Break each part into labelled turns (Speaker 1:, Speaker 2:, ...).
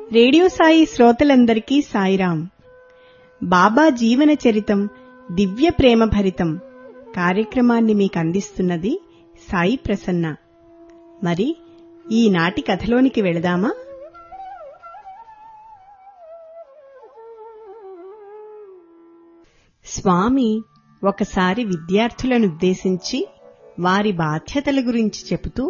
Speaker 1: radio Sai శ్రోతలందరికీ సాయిరాం బాబా జీవన చరితం దివ్య ప్రేమ భరితం కార్యక్రమాన్ని మీకు అందిస్తున్నది సాయి ప్రసన్న మరి ఈనాటి కథలోనికి వెళదామా స్వామి ఒకసారి విద్యార్థులనుద్దేశించి వారి బాధ్యతల గురించి చెబుతూ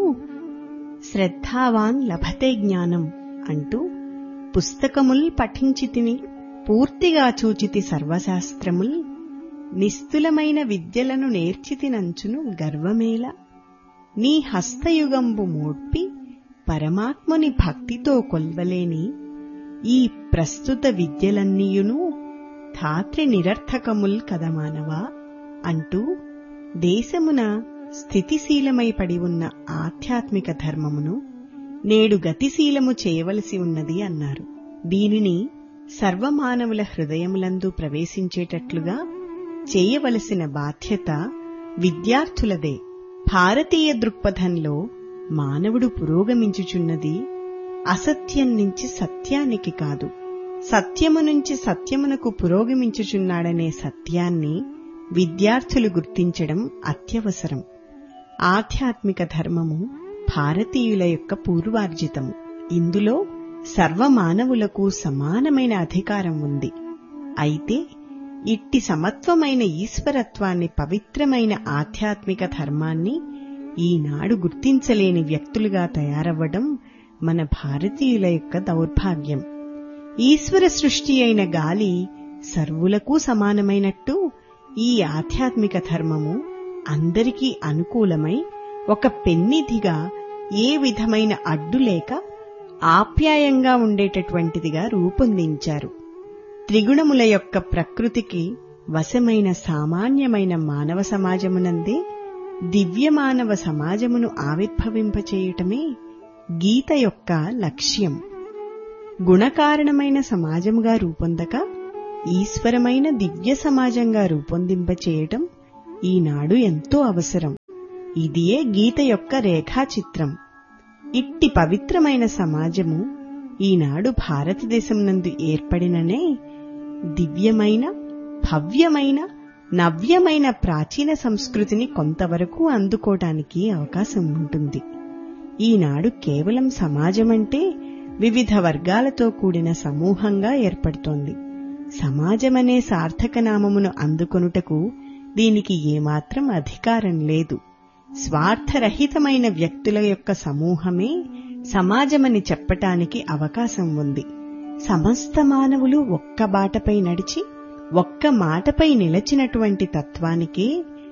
Speaker 1: శ్రద్ధావాన్ లభతే జ్ఞానం అంటూ పుస్తకముల్ పఠించితిని పూర్తిగా చూచితి సర్వశాస్త్రముల్ నిస్తులమైన విద్యలను నేర్చితినంచును గర్వమేల నీ హస్తయుగంబు మోడ్పి పరమాత్ముని భక్తితో కొల్వలేని ఈ ప్రస్తుత విద్యలన్నీయును ధాత్రి నిరర్థకముల్ కదమానవా అంటూ దేశమున స్థితిశీలమై పడి ఉన్న ఆధ్యాత్మిక ధర్మమును నేడు గతిశీలము చేయవలసి ఉన్నది అన్నారు దీనిని సర్వమానవుల హృదయములందు ప్రవేశించేటట్లుగా చేయవలసిన బాధ్యత విద్యార్థులదే భారతీయ దృక్పథంలో మానవుడు పురోగమించుచున్నది అసత్యం నుంచి సత్యానికి కాదు సత్యము నుంచి సత్యమునకు పురోగమించుచున్నాడనే సత్యాన్ని విద్యార్థులు గుర్తించడం అత్యవసరం ఆధ్యాత్మిక ధర్మము భారతీయుల యొక్క పూర్వార్జితము ఇందులో సర్వమానవులకు సమానమైన అధికారం ఉంది అయితే ఇట్టి సమత్వమైన ఈశ్వరత్వాన్ని పవిత్రమైన ఆధ్యాత్మిక ధర్మాన్ని ఈనాడు గుర్తించలేని వ్యక్తులుగా తయారవ్వడం మన భారతీయుల యొక్క దౌర్భాగ్యం ఈశ్వర సృష్టి అయిన గాలి సర్వులకు సమానమైనట్టు ఈ ఆధ్యాత్మిక ధర్మము అందరికీ అనుకూలమై ఒక పెన్నిధిగా ఏ విధమైన అడ్డు లేక ఆప్యాయంగా ఉండేటటువంటిదిగా రూపొందించారు త్రిగుణముల యొక్క ప్రకృతికి వశమైన సామాన్యమైన మానవ సమాజమునందే దివ్యమానవ సమాజమును ఆవిర్భవింపచేయటమే గీత యొక్క లక్ష్యం గుణకారణమైన సమాజముగా రూపొందక ఈశ్వరమైన దివ్య సమాజంగా రూపొందింపచేయటం ఈనాడు ఎంతో అవసరం ఇదియే గీత యొక్క రేఖాచిత్రం ఇట్టి పవిత్రమైన సమాజము ఈనాడు భారతదేశం నందు ఏర్పడిననే దివ్యమైన భవ్యమైన నవ్యమైన ప్రాచీన సంస్కృతిని కొంతవరకు అందుకోవటానికి అవకాశం ఉంటుంది ఈనాడు కేవలం సమాజమంటే వివిధ వర్గాలతో కూడిన సమూహంగా ఏర్పడుతోంది సమాజమనే సార్థక నామమును అందుకొనుటకు దీనికి ఏమాత్రం అధికారం లేదు స్వార్థరహితమైన వ్యక్తుల యొక్క సమూహమే సమాజమని చెప్పటానికి అవకాశం ఉంది సమస్త మానవులు ఒక్క బాటపై నడిచి ఒక్క మాటపై నిలచినటువంటి తత్వానికే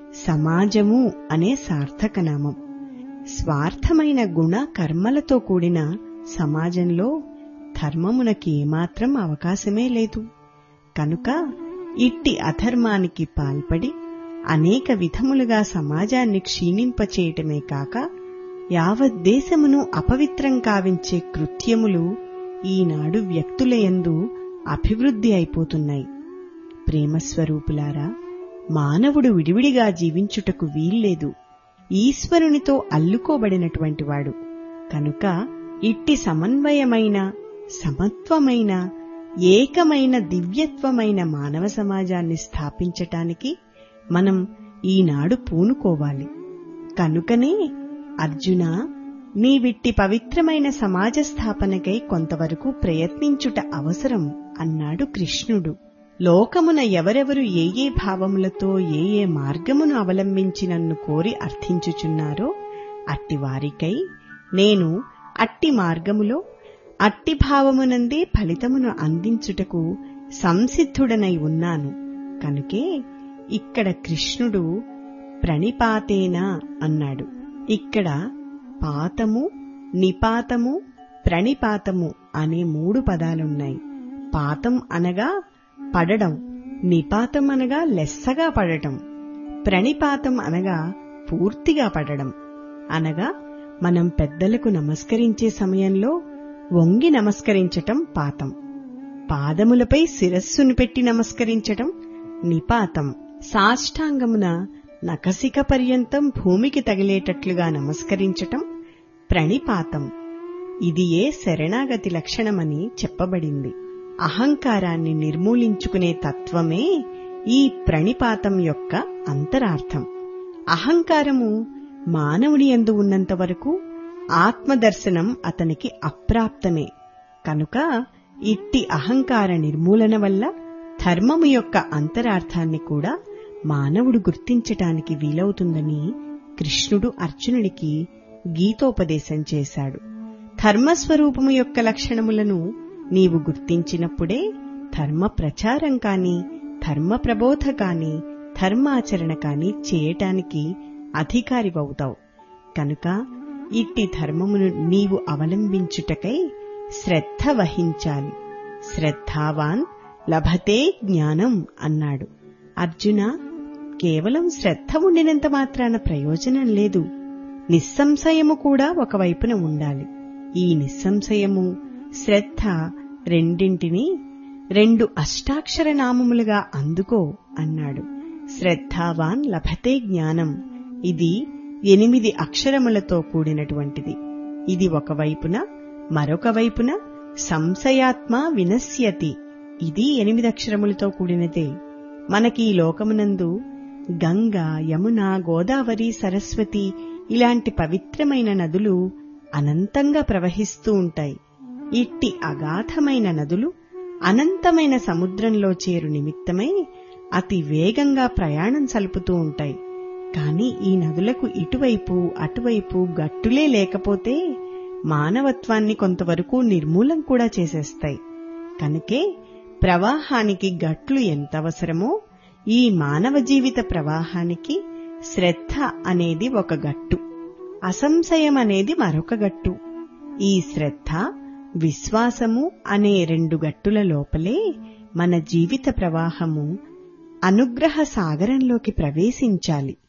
Speaker 1: సమాజము అనే సార్థక నామం స్వార్థమైన గుణ కర్మలతో కూడిన సమాజంలో ధర్మమునకి ఏమాత్రం అవకాశమే లేదు కనుక ఇట్టి అధర్మానికి పాల్పడి అనేక విధములుగా సమాజాన్ని క్షీణింపచేయటమే కాక యావత్ దేశమును అపవిత్రం కావించే కృత్యములు ఈనాడు వ్యక్తులయందు అభివృద్ధి అయిపోతున్నాయి ప్రేమస్వరూపులారా మానవుడు విడివిడిగా జీవించుటకు వీల్లేదు ఈశ్వరునితో అల్లుకోబడినటువంటి వాడు కనుక ఇట్టి సమన్వయమైన సమత్వమైన ఏకమైన దివ్యత్వమైన మానవ సమాజాన్ని స్థాపించటానికి మనం ఈనాడు పూనుకోవాలి కనుకనే అర్జున నీవిట్టి పవిత్రమైన సమాజ స్థాపనకై కొంతవరకు ప్రయత్నించుట అవసరం అన్నాడు కృష్ణుడు లోకమున ఎవరెవరు ఏ ఏ భావములతో ఏ ఏ మార్గమును అవలంబించి నన్ను కోరి అర్థించుచున్నారో అట్టి వారికై నేను అట్టి మార్గములో అట్టి భావమునందే ఫలితమును అందించుటకు సంసిద్ధుడనై ఉన్నాను కనుకే ఇక్కడ కృష్ణుడు ప్రణిపాతేనా అన్నాడు ఇక్కడ పాతము నిపాతము ప్రణిపాతము అనే మూడు పదాలున్నాయి పాతం అనగా పడడం నిపాతం అనగా లెస్సగా పడటం ప్రణిపాతం అనగా పూర్తిగా పడడం అనగా మనం పెద్దలకు నమస్కరించే సమయంలో వంగి నమస్కరించటం పాతం పాదములపై శిరస్సును పెట్టి నమస్కరించటం నిపాతం సాష్టాంగమున నకసిక పర్యంతం భూమికి తగిలేటట్లుగా నమస్కరించటం ప్రణిపాతం ఇదియే శరణాగతి లక్షణమని చెప్పబడింది అహంకారాన్ని నిర్మూలించుకునే తత్వమే ఈ ప్రణిపాతం యొక్క అంతరార్థం అహంకారము మానవుని యందు ఉన్నంత వరకు ఆత్మదర్శనం అతనికి అప్రాప్తమే కనుక ఇట్టి అహంకార నిర్మూలన వల్ల ధర్మము యొక్క అంతరార్థాన్ని కూడా మానవుడు గుర్తించటానికి వీలవుతుందని కృష్ణుడు అర్జునుడికి గీతోపదేశం చేశాడు ధర్మస్వరూపము యొక్క లక్షణములను నీవు గుర్తించినప్పుడే ధర్మ ప్రచారం కాని ధర్మ ప్రబోధ కాని ధర్మాచరణ కాని చేయటానికి అధికారివవుతావు కనుక ఇట్టి ధర్మమును నీవు అవలంబించుటకై శ్రద్ధ వహించాలి శ్రద్ధావాన్ లభతే జ్ఞానం అన్నాడు అర్జున కేవలం శ్రద్ధ ఉండినంత మాత్రాన ప్రయోజనం లేదు నిస్సంశయము కూడా ఒకవైపున ఉండాలి ఈ నిస్సంశయము శ్రద్ధ రెండింటినీ రెండు అష్టాక్షర నామములుగా అందుకో అన్నాడు శ్రద్ధావాన్ లభతే జ్ఞానం ఇది ఎనిమిది అక్షరములతో కూడినటువంటిది ఇది ఒకవైపున మరొక వైపున సంశయాత్మ వినశ్యతి ఇది ఎనిమిది అక్షరములతో కూడినదే మనకి ఈ లోకమునందు గంగ యమున గోదావరి సరస్వతి ఇలాంటి పవిత్రమైన నదులు అనంతంగా ప్రవహిస్తూ ఉంటాయి ఇట్టి అగాధమైన నదులు అనంతమైన సముద్రంలో చేరు నిమిత్తమై అతి వేగంగా ప్రయాణం సలుపుతూ ఉంటాయి కాని ఈ నదులకు ఇటువైపు అటువైపు గట్టులే లేకపోతే మానవత్వాన్ని కొంతవరకు నిర్మూలం కూడా చేసేస్తాయి కనుకే ప్రవాహానికి గట్లు ఎంత అవసరమో ఈ మానవ జీవిత ప్రవాహానికి శ్రద్ధ అనేది ఒక గట్టు అసంశయం అనేది మరొక గట్టు ఈ శ్రద్ధ విశ్వాసము అనే రెండు గట్టుల లోపలే మన జీవిత ప్రవాహము అనుగ్రహ సాగరంలోకి ప్రవేశించాలి